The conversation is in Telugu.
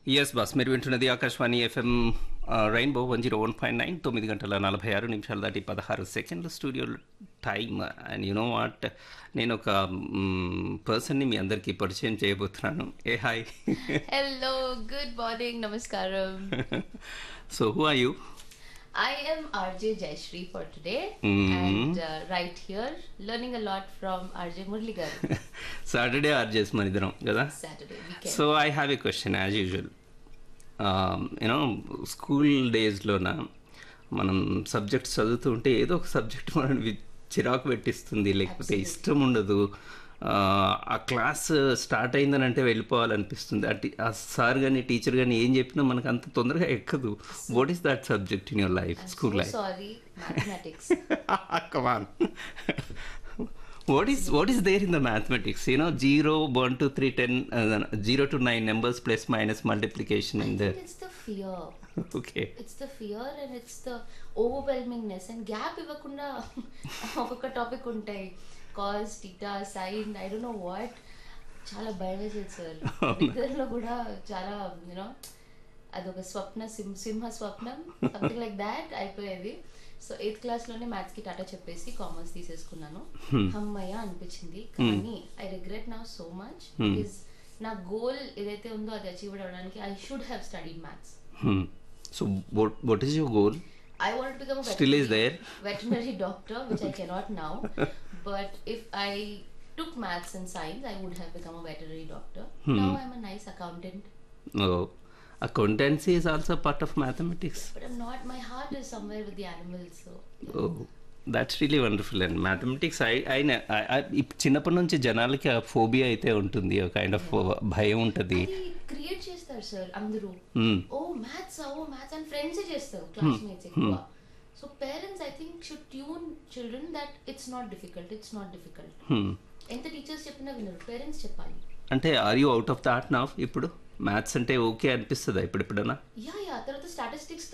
ఎస్ బాస్ మీరు వింటున్నది Akashvani FM rainbow one zero one point nine తొమ్మిది గంటల నలభై ఆరు నిమిషాలు దాటి పదహారు సెకండ్ల studio time and you know what నేను ఒక పర్సన్ని మీ అందరికీ పరిచయం చేయబోతున్నాను ఏ hi Hello, good morning, Namaskaram. So who are you I am RJ Jayashree for today Mhm. and uh, right here learning a lot from RJ Murli garu. Saturday RJs మన ఇద్దరం కదా Saturday weekend. So I have a question as usual you know school డేస్లోన మనం సబ్జెక్ట్ చదువుతూ ఉంటే ఏదో ఒక సబ్జెక్ట్ మనం వి- చిరాకు పెట్టిస్తుంది లేకపోతే ఇష్టం ఉండదు Uh, ఆ క్లాస్ స్టార్ట్ అయిందని అంటే వెళ్ళిపోవాలనిపిస్తుంది ఆ టీ- ఆ సార్ కానీ టీచర్ కానీ ఏం చెప్పినా మనకు అంత తొందరగా ఎక్కదు what is that subject in your life school so life sorry, mathematics. Come on. what is what is there in the mathematics? You know, zero, one, two, three, ten, uh, zero to nine numbers plus minus multiplication I and think the it's the fear. okay. It's the fear and it's the overwhelmingness and gap ఇవ్వకుండా ఒక్కొక్క టాపిక్ ఉంటాయి cos theta sine I don't know what చాలా భయం వేసేది సార్ నిద్రలో కూడా చాలా యూనో అదొక స్వప్న సింహ సింహ స్వప్నం సంథింగ్ లైక్ దాట్ అయిపోయేది సో ఎయిత్ క్లాస్లోనే మ్యాథ్స్కి టాటా చెప్పేసి కామర్స్ తీసేసుకున్నాను అమ్మయ్య అనిపించింది కానీ ఐ రిగ్రెట్ నా సో మచ్ బికాజ్ నా గోల్ ఏదైతే ఉందో అది అచీవ్ అవ్వడానికి I should have studied maths Hmm. So what what is your goal? I want to become a Still is veterinary, there? veterinary doctor, which I cannot now. But if I took maths and science, I would have become a veterinary doctor. Now I'm a nice accountant, Oh, accountancy is also part of mathematics. but I'm not. My heart is somewhere with the animals. So Oh, that's really wonderful. And mathematics, I, I, I, I ఇప్- చిన్నప్పటి నుంచి జనాలకి ఆ ఫోబియా అయితే ఉంటుంది కైండ్ ఆఫ్ భయం ఉంటుంది అది క్రియేట్ చేస్తారు సార్ అందరూ Hmm. Oh maths oh maths and friends చేస్తారు క్లాస్మేట్స్ ఎక్కువ so parents I think should tune children that it's not difficult it's not difficult Hmm. ఎంత టీచర్స్ చెప్పినా వినరు పేరెంట్స్ చెప్పాలి అంటే are you out of that నా ఇప్పుడు మ్యాథ్స్ అంటే ఓకే అనిపిస్తుందా ఇప్పుడు ఎప్పుడన్నా యా యా తర్వాత స్టాటిస్టిక్స్